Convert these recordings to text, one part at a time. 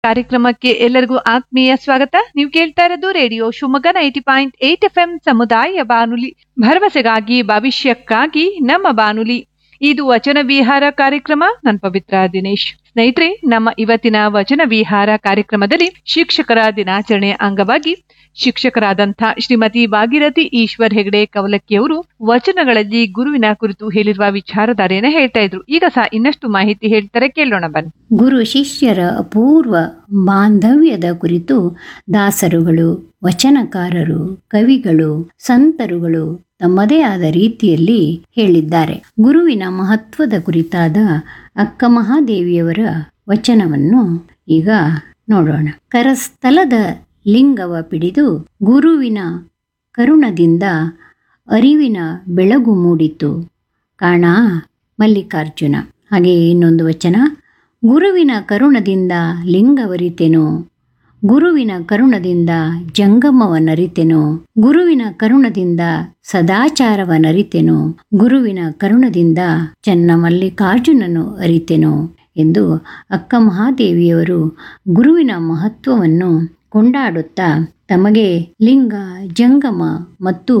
ಕಾರ್ಯಕ್ರಮಕ್ಕೆ ಎಲ್ಲರಿಗೂ ಆತ್ಮೀಯ ಸ್ವಾಗತ ನೀವು ಕೇಳ್ತಾ ಇರೋದು radio Shivamogga ninety point eight F M ಸಮುದಾಯ ಬಾನುಲಿ ಭರವಸೆಗಾಗಿ ಭವಿಷ್ಯಕ್ಕಾಗಿ ನಮ್ಮ ಬಾನುಲಿ ಇದು ವಚನ ವಿಹಾರ ಕಾರ್ಯಕ್ರಮ ನನ್ ಪವಿತ್ರ ದಿನೇಶ್ ಸ್ನೇಹಿತರೆ ನಮ್ಮ ಇವತ್ತಿನ ವಚನ ವಿಹಾರ ಕಾರ್ಯಕ್ರಮದಲ್ಲಿ ಶಿಕ್ಷಕರ ದಿನಾಚರಣೆ ಅಂಗವಾಗಿ ಶಿಕ್ಷಕರಾದಂಥ ಶ್ರೀಮತಿ ಭಾಗೀರಥಿ ಈಶ್ವರ್ ಹೆಗಡೆ ಕವಲಕ್ಕಿಯವರು ವಚನಗಳಲ್ಲಿ ಗುರುವಿನ ಕುರಿತು ಹೇಳಿರುವ ವಿಚಾರಧಾರೆಯನ್ನ ಹೇಳ್ತಾ ಇದ್ರು ಈಗ ಸಹ ಇನ್ನಷ್ಟು ಮಾಹಿತಿ ಹೇಳ್ತಾರೆ ಕೇಳೋಣ ಬನ್ನಿ ಗುರು ಶಿಷ್ಯರ ಅಪೂರ್ವ ಬಾಂಧವ್ಯದ ಕುರಿತು ದಾಸರುಗಳು ವಚನಕಾರರು ಕವಿಗಳು ಸಂತರುಗಳು ತಮ್ಮದೇ ಆದ ರೀತಿಯಲ್ಲಿ ಹೇಳಿದ್ದಾರೆ ಗುರುವಿನ ಮಹತ್ವದ ಕುರಿತಾದ ಅಕ್ಕ ಮಹಾದೇವಿಯವರ ವಚನವನ್ನು ಈಗ ನೋಡೋಣ ಕರಸ್ಥಲದ ಲಿಂಗವ ಪಿಡಿದು ಗುರುವಿನ ಕರುಣದಿಂದ ಅರಿವಿನ ಬೆಳಗು ಮೂಡಿತು ಕಾಣ ಮಲ್ಲಿಕಾರ್ಜುನ ಹಾಗೆ ಇನ್ನೊಂದು ವಚನ ಗುರುವಿನ ಕರುಣದಿಂದ ಲಿಂಗವರಿತೆನು ಗುರುವಿನ ಕರುಣದಿಂದ ಜಂಗಮವನರಿತೆನು ಗುರುವಿನ ಕರುಣದಿಂದ ಸದಾಚಾರವನರಿತೆನು ಗುರುವಿನ ಕರುಣದಿಂದ ಚೆನ್ನ ಮಲ್ಲಿಕಾರ್ಜುನನು ಅರಿತೆನು ಎಂದು ಅಕ್ಕ ಮಹಾದೇವಿಯವರು ಗುರುವಿನ ಮಹತ್ವವನ್ನು ಕೊಂಡಾಡುತ್ತಾ ತಮಗೆ ಲಿಂಗ ಜಂಗಮ ಮತ್ತು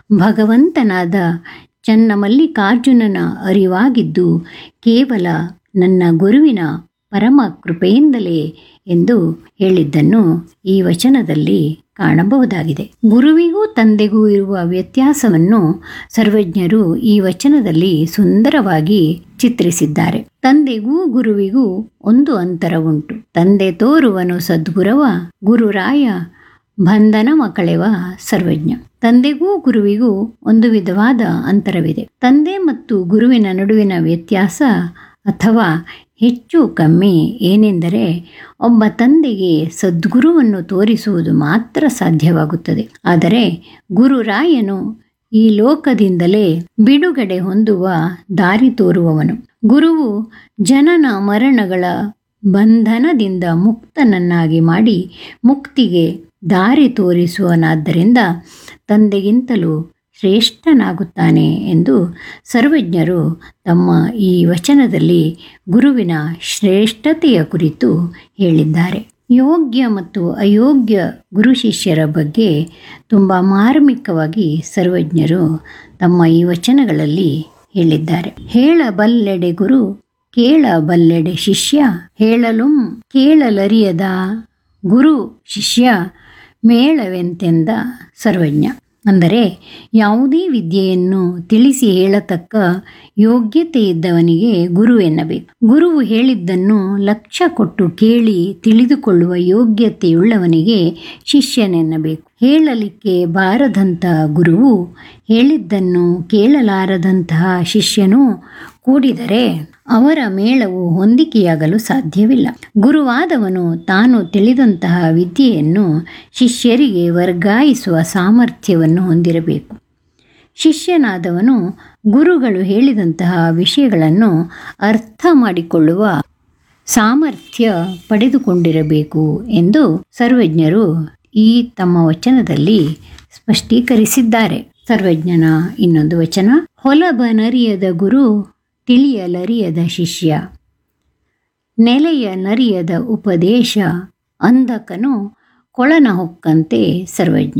ಭಗವಂತನಾದ ಚನ್ನ ಮಲ್ಲಿಕಾರ್ಜುನನ ಅರಿವಾಗಿದ್ದು ಕೇವಲ ನನ್ನ ಗುರುವಿನ ಪರಮ ಕೃಪೆಯಿಂದಲೇ ಎಂದು ಹೇಳಿದ್ದನ್ನು ಈ ವಚನದಲ್ಲಿ ಕಾಣಬಹುದಾಗಿದೆ ಗುರುವಿಗೂ ತಂದೆಗೂ ಇರುವ ವ್ಯತ್ಯಾಸವನ್ನು ಸರ್ವಜ್ಞರು ಈ ವಚನದಲ್ಲಿ ಸುಂದರವಾಗಿ ಚಿತ್ರಿಸಿದ್ದಾರೆ ತಂದೆಗೂ ಗುರುವಿಗೂ ಒಂದು ಅಂತರ ಉಂಟು ತಂದೆ ತೋರುವನು ಸದ್ಗುರವ ಗುರುರಾಯ ಬಂಧನ ಮಕ್ಕಳೆವ ಸರ್ವಜ್ಞ ತಂದೆಗೂ ಗುರುವಿಗೂ ಒಂದು ವಿಧವಾದ ಅಂತರವಿದೆ ತಂದೆ ಮತ್ತು ಗುರುವಿನ ನಡುವಿನ ವ್ಯತ್ಯಾಸ ಅಥವಾ ಹೆಚ್ಚು ಕಮ್ಮಿ ಏನೆಂದರೆ ಒಬ್ಬ ತಂದೆಗೆ ಸದ್ಗುರುವನ್ನು ತೋರಿಸುವುದು ಮಾತ್ರ ಸಾಧ್ಯವಾಗುತ್ತದೆ ಆದರೆ ಗುರುರಾಯನು ಈ ಲೋಕದಿಂದಲೇ ಬಿಡುಗಡೆ ಹೊಂದುವ ದಾರಿ ತೋರುವವನು ಗುರುವು ಜನನ ಮರಣಗಳ ಬಂಧನದಿಂದ ಮುಕ್ತನನ್ನಾಗಿ ಮಾಡಿ ಮುಕ್ತಿಗೆ ದಾರಿ ತೋರಿಸುವನಾದ್ದರಿಂದ ತಂದೆಗಿಂತಲೂ ಶ್ರೇಷ್ಠನಾಗುತ್ತಾನೆ ಎಂದು ಸರ್ವಜ್ಞರು ತಮ್ಮ ಈ ವಚನದಲ್ಲಿ ಗುರುವಿನ ಶ್ರೇಷ್ಠತೆಯ ಕುರಿತು ಹೇಳಿದ್ದಾರೆ ಯೋಗ್ಯ ಮತ್ತು ಅಯೋಗ್ಯ ಗುರು ಶಿಷ್ಯರ ಬಗ್ಗೆ ತುಂಬ ಮಾರ್ಮಿಕವಾಗಿ ಸರ್ವಜ್ಞರು ತಮ್ಮ ಈ ವಚನಗಳಲ್ಲಿ ಹೇಳಿದ್ದಾರೆ ಹೇಳಬಲ್ಲೆಡೆ ಗುರು ಕೇಳಬಲ್ಲೆಡೆ ಶಿಷ್ಯ ಹೇಳಲು ಕೇಳಲರಿಯದ ಗುರು ಶಿಷ್ಯ ಮೇಳವೆಂತೆಂದ ಸರ್ವಜ್ಞ ಅಂದರೆ ಯಾವುದೇ ವಿದ್ಯೆಯನ್ನು ತಿಳಿಸಿ ಹೇಳತಕ್ಕ ಯೋಗ್ಯತೆ ಇದ್ದವನಿಗೆ ಗುರು ಎನ್ನಬೇಕು ಗುರುವು ಹೇಳಿದ್ದನ್ನು ಲಕ್ಷ್ಯ ಕೊಟ್ಟು ಕೇಳಿ ತಿಳಿದುಕೊಳ್ಳುವ ಯೋಗ್ಯತೆಯುಳ್ಳವನಿಗೆ ಶಿಷ್ಯನೆನ್ನಬೇಕು ಹೇಳಲಿಕ್ಕೆ ಬಾರದಂತಹ ಗುರುವು ಹೇಳಿದ್ದನ್ನು ಕೇಳಲಾರದಂತಹ ಶಿಷ್ಯನು ಕೂಡಿದರೆ ಅವರ ಮೇಳವು ಹೊಂದಿಕೆಯಾಗಲು ಸಾಧ್ಯವಿಲ್ಲ ಗುರುವಾದವನು ತಾನು ತಿಳಿದಂತಹ ವಿದ್ಯೆಯನ್ನು ಶಿಷ್ಯರಿಗೆ ವರ್ಗಾಯಿಸುವ ಸಾಮರ್ಥ್ಯವನ್ನು ಹೊಂದಿರಬೇಕು ಶಿಷ್ಯನಾದವನು ಗುರುಗಳು ಹೇಳಿದಂತಹ ವಿಷಯಗಳನ್ನು ಅರ್ಥ ಮಾಡಿಕೊಳ್ಳುವ ಸಾಮರ್ಥ್ಯ ಪಡೆದುಕೊಂಡಿರಬೇಕು ಎಂದು ಸರ್ವಜ್ಞರು ಈ ತಮ್ಮ ವಚನದಲ್ಲಿ ಸ್ಪಷ್ಟೀಕರಿಸಿದ್ದಾರೆ ಸರ್ವಜ್ಞನ ಇನ್ನೊಂದು ವಚನ ಹೊಲಬನರಿಯದ ಗುರು ತಿಳಿಯಲರಿಯದ ಶಿಷ್ಯ ನೆಲೆಯ ನರಿಯದ ಉಪದೇಶ ಅಂಧಕನು ಕೊಳನ ಹೊಕ್ಕಂತೆ ಸರ್ವಜ್ಞ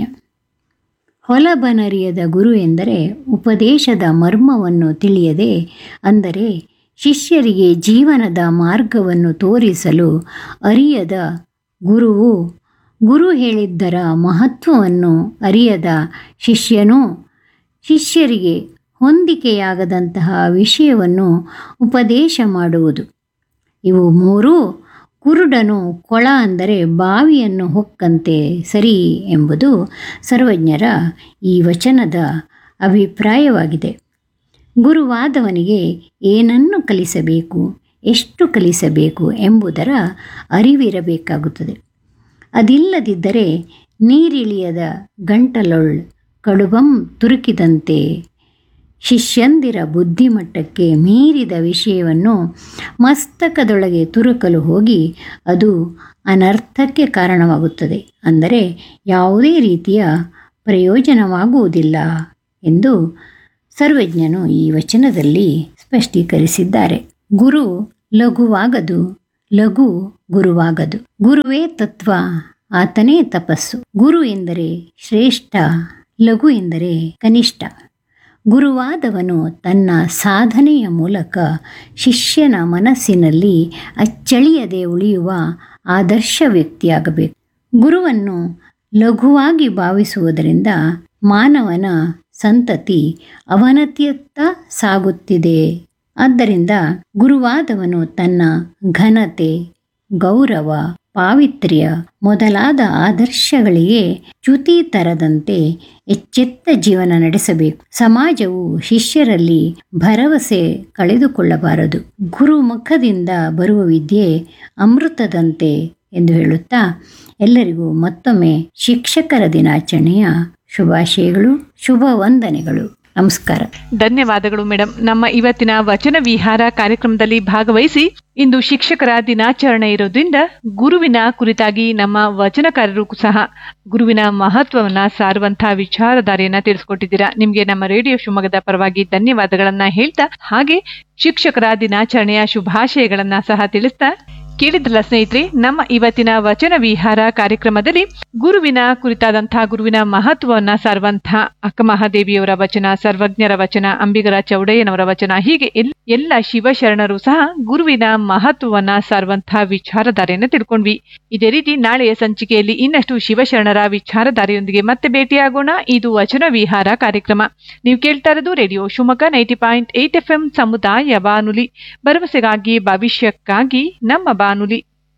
ಹೊಲಬನರಿಯದ ಗುರು ಎಂದರೆ ಉಪದೇಶದ ಮರ್ಮವನ್ನು ತಿಳಿಯದೆ ಅಂದರೆ ಶಿಷ್ಯರಿಗೆ ಜೀವನದ ಮಾರ್ಗವನ್ನು ತೋರಿಸಲು ಅರಿಯದ ಗುರುವು ಗುರು ಹೇಳಿದ್ದರ ಮಹತ್ವವನ್ನು ಅರಿಯದ ಶಿಷ್ಯನು ಶಿಷ್ಯರಿಗೆ ಹೊಂದಿಕೆಯಾಗದಂತಹ ವಿಷಯವನ್ನು ಉಪದೇಶ ಮಾಡುವುದು ಇವು ಮೂರೂ ಕುರುಡನು ಕೊಳ ಅಂದರೆ ಬಾವಿಯನ್ನು ಹೊಕ್ಕಂತೆ ಸರಿ ಎಂಬುದು ಸರ್ವಜ್ಞರ ಈ ವಚನದ ಅಭಿಪ್ರಾಯವಾಗಿದೆ ಗುರುವಾದವನಿಗೆ ಏನನ್ನು ಕಲಿಸಬೇಕು ಎಷ್ಟು ಕಲಿಸಬೇಕು ಎಂಬುದರ ಅರಿವಿರಬೇಕಾಗುತ್ತದೆ ಅದಿಲ್ಲದಿದ್ದರೆ ನೀರಿಳಿಯದ ಗಂಟಲೊಳ್ ಕಡುಬಂ ತುರುಕಿದಂತೆ ಶಿಷ್ಯಂದಿರ ಬುದ್ಧಿಮಟ್ಟಕ್ಕೆ ಮೀರಿದ ವಿಷಯವನ್ನು ಮಸ್ತಕದೊಳಗೆ ತುರುಕಲು ಹೋಗಿ ಅದು ಅನರ್ಥಕ್ಕೆ ಕಾರಣವಾಗುತ್ತದೆ ಅಂದರೆ ಯಾವುದೇ ರೀತಿಯ ಪ್ರಯೋಜನವಾಗುವುದಿಲ್ಲ ಎಂದು ಸರ್ವಜ್ಞನು ಈ ವಚನದಲ್ಲಿ ಸ್ಪಷ್ಟೀಕರಿಸಿದ್ದಾರೆ ಗುರು ಲಘುವಾಗದು ಲಘು ಗುರುವಾಗದು ಗುರುವೇ ತತ್ವ ಆತನೇ ತಪಸ್ಸು ಗುರು ಎಂದರೆ ಶ್ರೇಷ್ಠ ಲಘು ಎಂದರೆ ಕನಿಷ್ಠ ಗುರುವಾದವನು ತನ್ನ ಸಾಧನೆಯ ಮೂಲಕ ಶಿಷ್ಯನ ಮನಸ್ಸಿನಲ್ಲಿ ಅಚ್ಚಳಿಯದೆ ಉಳಿಯುವ ಆದರ್ಶ ವ್ಯಕ್ತಿಯಾಗಬೇಕು ಗುರುವನ್ನು ಲಘುವಾಗಿ ಭಾವಿಸುವುದರಿಂದ ಮಾನವನ ಸಂತತಿ ಅವನತಿಯತ್ತ ಸಾಗುತ್ತಿದೆ ಆದ್ದರಿಂದ ಗುರುವಾದವನು ತನ್ನ ಘನತೆ ಗೌರವ ಪಾವಿತ್ರ್ಯ ಮೊದಲಾದ ಆದರ್ಶಗಳಿಗೆ ಚ್ಯುತಿ ತರದಂತೆ ಎಚ್ಚೆತ್ತ ಜೀವನ ನಡೆಸಬೇಕು ಸಮಾಜವು ಶಿಷ್ಯರಲ್ಲಿ ಭರವಸೆ ಕಳೆದುಕೊಳ್ಳಬಾರದು ಗುರು ಮುಖದಿಂದ ಬರುವ ವಿದ್ಯೆ ಅಮೃತದಂತೆ ಎಂದು ಹೇಳುತ್ತಾ ಎಲ್ಲರಿಗೂ ಮತ್ತೊಮ್ಮೆ ಶಿಕ್ಷಕರ ದಿನಾಚರಣೆಯ ಶುಭಾಶಯಗಳು ಶುಭ ವಂದನೆಗಳು ನಮಸ್ಕಾರ ಧನ್ಯವಾದಗಳು ಮೇಡಮ್ ನಮ್ಮ ಇವತ್ತಿನ ವಚನ ವಿಹಾರ ಕಾರ್ಯಕ್ರಮದಲ್ಲಿ ಭಾಗವಹಿಸಿ ಇಂದು ಶಿಕ್ಷಕರ ದಿನಾಚರಣೆ ಇರೋದ್ರಿಂದ ಗುರುವಿನ ಕುರಿತಾಗಿ ನಮ್ಮ ವಚನಕಾರರು ಸಹ ಗುರುವಿನ ಮಹತ್ವವನ್ನ ಸಾರುವಂತಹ ವಿಚಾರಧಾರೆಯನ್ನ ತಿಳಿಸ್ಕೊಟ್ಟಿದ್ದೀರಾ ನಿಮ್ಗೆ ನಮ್ಮ ರೇಡಿಯೋ ಶಿವಮೊಗ್ಗದ ಪರವಾಗಿ ಧನ್ಯವಾದಗಳನ್ನ ಹೇಳ್ತಾ ಹಾಗೆ ಶಿಕ್ಷಕರ ದಿನಾಚರಣೆಯ ಶುಭಾಶಯಗಳನ್ನ ಸಹ ತಿಳಿಸ್ತಾ ಕೇಳಿದ್ರಲ್ಲ ಸ್ನೇಹಿತರೆ ನಮ್ಮ ಇವತ್ತಿನ ವಚನ ವಿಹಾರ ಕಾರ್ಯಕ್ರಮದಲ್ಲಿ ಗುರುವಿನ ಕುರಿತಾದಂತಹ ಗುರುವಿನ ಮಹತ್ವವನ್ನ ಸಾರುವಂತಹ ಅಕ್ಕ ಮಹಾದೇವಿಯವರ ವಚನ ಸರ್ವಜ್ಞರ ವಚನ ಅಂಬಿಗರ ಚೌಡಯ್ಯನವರ ವಚನ ಹೀಗೆ ಎಲ್- ಎಲ್ಲ ಶಿವಶರಣರು ಸಹ ಗುರುವಿನ ಮಹತ್ವವನ್ನ ಸಾರುವಂತಹ ವಿಚಾರಧಾರೆಯನ್ನು ತಿಳ್ಕೊಂಡ್ವಿ ಇದೇ ರೀತಿ ನಾಳೆಯ ಸಂಚಿಕೆಯಲ್ಲಿ ಇನ್ನಷ್ಟು ಶಿವಶರಣರ ವಿಚಾರಧಾರೆಯೊಂದಿಗೆ ಮತ್ತೆ ಭೇಟಿಯಾಗೋಣ ಇದು ವಚನ ವಿಹಾರ ಕಾರ್ಯಕ್ರಮ ನೀವು ಕೇಳ್ತಾ ಇರೋದು radio Shivamogga ninety point eight F M ಸಮುದಾಯ ಬಾನುಲಿ ಭರವಸೆಗಾಗಿ ಭವಿಷ್ಯಕ್ಕಾಗಿ ನಮ್ಮ ಬಾನುಲಿ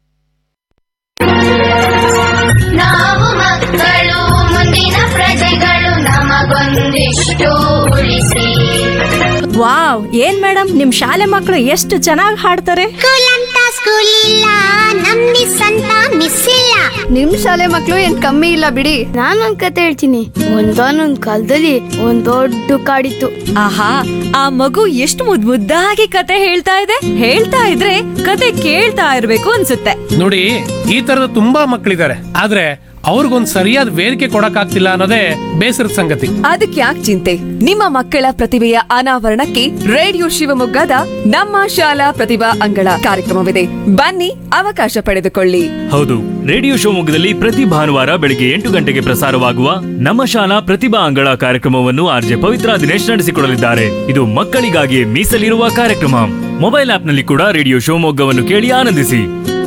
ನಾವು ಮಕ್ಕಳು ಮುಂದಿನ ಪ್ರಜೆಗಳು ನಮಗೊಂದಿಷ್ಟು ಉಳಿಸಿ ವಾವ್ ಏನ್ ಮೇಡಮ್ ನಿಮ್ ಶಾಲೆ ಮಕ್ಕಳು ಎಷ್ಟು ಚೆನ್ನಾಗಿ ಹಾಡ್ತಾರೆ ಸ್ಕೂಲ್ ಅಂತ ಸ್ಕೂಲ್ ಇಲ್ಲ ನಮ್ ಮಿಸ್ ಅಂತ ಮಿಸ್ ಇಲ್ಲ ನಿಮ್ ಶಾಲೆ ಮಕ್ಳು ಏನ್ ಕಮ್ಮಿ ಇಲ್ಲ ಬಿಡಿ ನಾನೊಂದ್ ಕತೆ ಹೇಳ್ತೀನಿ ಒಂದಾನೊಂದ್ ಕಾಲದಲ್ಲಿ ಒಂದ್ ದೊಡ್ಡ ಕಾಡಿತ್ತು ಆಹಾ ಆ ಮಗು ಎಷ್ಟು ಮುದ್ ಮುದ್ದಾಗಿ ಕತೆ ಹೇಳ್ತಾ ಇದೆ ಹೇಳ್ತಾ ಇದ್ರೆ ಕತೆ ಕೇಳ್ತಾ ಇರ್ಬೇಕು ಅನ್ಸುತ್ತೆ ನೋಡಿ ಈ ತರದ ತುಂಬಾ ಮಕ್ಕಳಿದ್ದಾರೆ ಆದ್ರೆ ಅವ್ರಿಗೊಂದ್ ಸರಿಯಾದ ವೇದಿಕೆ ಕೊಡಕ್ಕಾಗ್ತಿಲ್ಲ ಅನ್ನೋದೇ ಬೇಸರದ ಸಂಗತಿ ಅದಕ್ಕೆ ಯಾಕೆ ಚಿಂತೆ ನಿಮ್ಮ ಮಕ್ಕಳ ಪ್ರತಿಭೆಯ ಅನಾವರಣಕ್ಕೆ ರೇಡಿಯೋ ಶಿವಮೊಗ್ಗದ ನಮ್ಮ ಶಾಲಾ ಪ್ರತಿಭಾ ಅಂಗಳ ಕಾರ್ಯಕ್ರಮವಿದೆ ಬನ್ನಿ ಅವಕಾಶ ಪಡೆದುಕೊಳ್ಳಿ ಹೌದು ರೇಡಿಯೋ ಶಿವಮೊಗ್ಗದಲ್ಲಿ ಪ್ರತಿ ಭಾನುವಾರ ಬೆಳಿಗ್ಗೆ ಎಂಟು ಗಂಟೆಗೆ ಪ್ರಸಾರವಾಗುವ ನಮ್ಮ ಶಾಲಾ ಪ್ರತಿಭಾ ಅಂಗಳ ಕಾರ್ಯಕ್ರಮವನ್ನು ಆರ್ಜೆ ಪವಿತ್ರ ದಿನೇಶ್ ನಡೆಸಿಕೊಡಲಿದ್ದಾರೆ ಇದು ಮಕ್ಕಳಿಗಾಗಿ ಮೀಸಲಿರುವ ಕಾರ್ಯಕ್ರಮ ಮೊಬೈಲ್ ಆಪ್ನಲ್ಲಿ ಕೂಡ ರೇಡಿಯೋ ಶಿವಮೊಗ್ಗವನ್ನು ಕೇಳಿ ಆನಂದಿಸಿ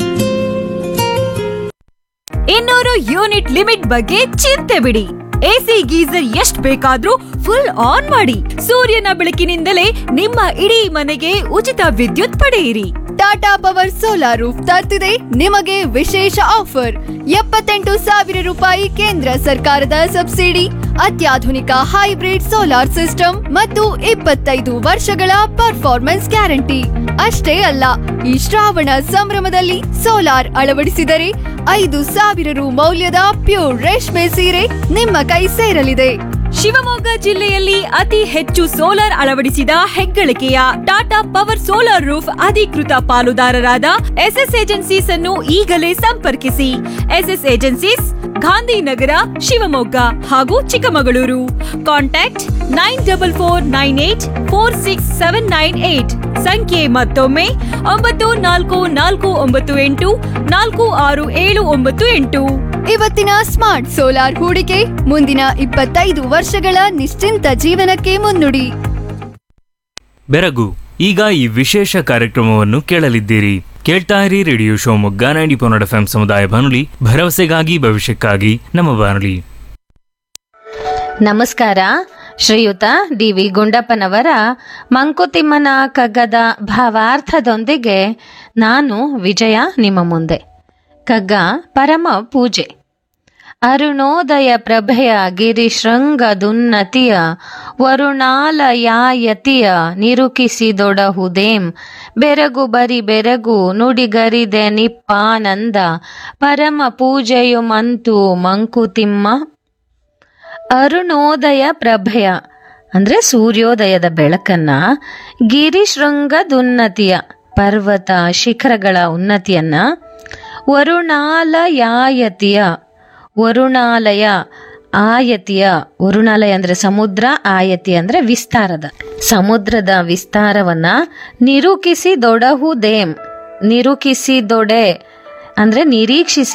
ಇನ್ನೂರು ಯೂನಿಟ್ ಲಿಮಿಟ್ ಬಗ್ಗೆ ಚಿಂತೆ ಬಿಡಿ ಎಸಿ ಗೀಸರ್ ಎಷ್ಟ್ ಬೇಕಾದ್ರೂ ಫುಲ್ ಆನ್ ಮಾಡಿ ಸೂರ್ಯನ ಬೆಳಕಿನಿಂದಲೇ ನಿಮ್ಮ ಇಡೀ ಮನೆಗೆ ಉಚಿತ ವಿದ್ಯುತ್ ಪಡೆಯಿರಿ ಟಾಟಾ ಪವರ್ ಸೋಲಾರ್ ರೂಫ್ ತರ್ತಿದೆ ನಿಮಗೆ ವಿಶೇಷ ಆಫರ್ ಎಪ್ಪತ್ತೆಂಟು ಸಾವಿರ ರೂಪಾಯಿ ಕೇಂದ್ರ ಸರ್ಕಾರದ ಸಬ್ಸಿಡಿ ಅತ್ಯಾಧುನಿಕ ಹೈಬ್ರಿಡ್ ಸೋಲಾರ್ ಸಿಸ್ಟಮ್ ಮತ್ತು ಇಪ್ಪತ್ತೈದು ವರ್ಷಗಳ ಪರ್ಫಾರ್ಮೆನ್ಸ್ ಗ್ಯಾರಂಟಿ ಅಷ್ಟೇ ಅಲ್ಲ ಈ ಶ್ರಾವಣ ಸಂಭ್ರಮದಲ್ಲಿ ಸೋಲಾರ್ ಅಳವಡಿಸಿದರೆ ಐದು ಸಾವಿರ ರು ಮೌಲ್ಯದ ಪ್ಯೂರ್ ರೇಷ್ಮೆ ಸೀರೆ ನಿಮ್ಮ ಕೈ ಸೇರಲಿದೆ ಶಿವಮೊಗ್ಗ ಜಿಲ್ಲೆಯಲ್ಲಿ ಅತಿ ಹೆಚ್ಚು ಸೋಲಾರ್ ಅಳವಡಿಸಿದ ಹೆಗ್ಗಳಿಕೆಯ ಟಾಟಾ ಪವರ್ ಸೋಲಾರ್ ರೂಫ್ ಅಧಿಕೃತ ಪಾಲುದಾರರಾದ ಎಸ್ಎಸ್ ಏಜೆನ್ಸೀಸ್ ಅನ್ನು ಈಗಲೇ ಸಂಪರ್ಕಿಸಿ ಎಸ್ಎಸ್ ಏಜೆನ್ಸೀಸ್ ಗಾಂಧಿನಗರ ಶಿವಮೊಗ್ಗ ಹಾಗೂ Chikkamagaluru contact nine double four nine eight four six seven nine eight ಸಂಖ್ಯೆ ಮತ್ತೊಮ್ಮೆ ಒಂಬತ್ತು ನಾಲ್ಕು ನಾಲ್ಕು ಒಂಬತ್ತು ಎಂಟು ನಾಲ್ಕು ಆರು ಏಳು ಒಂಬತ್ತು ಎಂಟು ಇವತ್ತಿನ ಸ್ಮಾರ್ಟ್ ಸೋಲಾರ್ ಹೂಡಿಕೆ ಮುಂದಿನ ಇಪ್ಪತ್ತೈದು ವರ್ಷಗಳ ನಿಶ್ಚಿಂತ ಜೀವನಕ್ಕೆ ಮುನ್ನುಡಿ ಬೆರಗು ಈಗ ಈ ವಿಶೇಷ ಕಾರ್ಯಕ್ರಮವನ್ನು ಕೇಳಲಿದ್ದೀರಿ ಕೇಳ್ತಾ ಇರಿ ರೇಡಿಯೋ ಶಿವಮೊಗ್ಗ ನೈಂಟಿ ಪೊನ್ನಡ ಎಫ್ ಸಮುದಾಯ ಬಾನುಲಿ ಭರವಸೆಗಾಗಿ ಭವಿಷ್ಯಕ್ಕಾಗಿ ನಮ್ಮ ಬಾನುಲಿ ನಮಸ್ಕಾರ ಶ್ರೀಯುತ ಡಿ ವಿ ಗುಂಡಪ್ಪನವರ ಮಂಕುತಿಮ್ಮನ ಕಗ್ಗದ ಭಾವಾರ್ಥದೊಂದಿಗೆ ನಾನು ವಿಜಯ ನಿಮ್ಮ ಮುಂದೆ ಕಗ್ಗ ಪರಮ ಪೂಜೆ ಅರುಣೋದಯ ಪ್ರಭೆಯ ಗಿರಿಶೃಂಗದುನ್ನತಿಯ ವರುಣಾಲಯಾಯತಿಯ ನಿರುಕಿಸಿದೊಡಹುದೇಂ ಬೆರಗು ಬರಿ ಬೆರಗು ನುಡಿಗರಿದೆ ನಿಪ್ಪಾನಂದ ಪರಮ ಪೂಜೆಯು ಮಂತು ಮಂಕುತಿಮ್ಮ ಅರುಣೋದಯ ಪ್ರಭೆಯ ಅಂದ್ರೆ ಸೂರ್ಯೋದಯದ ಬೆಳಕನ್ನ ಗಿರಿಶೃಂಗದುನ್ನತಿಯ ಪರ್ವತ ಶಿಖರಗಳ ಉನ್ನತಿಯನ್ನ ವರುಣಾಲಯಾಯತಿಯ ವರುಣಾಲಯ ಆಯತಿಯ ವರುಣಾಲಯ ಅಂದ್ರೆ ಸಮುದ್ರ ಆಯತಿ ಅಂದ್ರೆ ವಿಸ್ತಾರದ ಸಮುದ್ರದ ವಿಸ್ತಾರವನ್ನ ನಿರೂಪಿಸಿ ದೊಡಹುದೇಂ ನಿರೂಪಿಸಿದೊಡೆ ಅಂದ್ರೆ ನಿರೀಕ್ಷಿಸಿ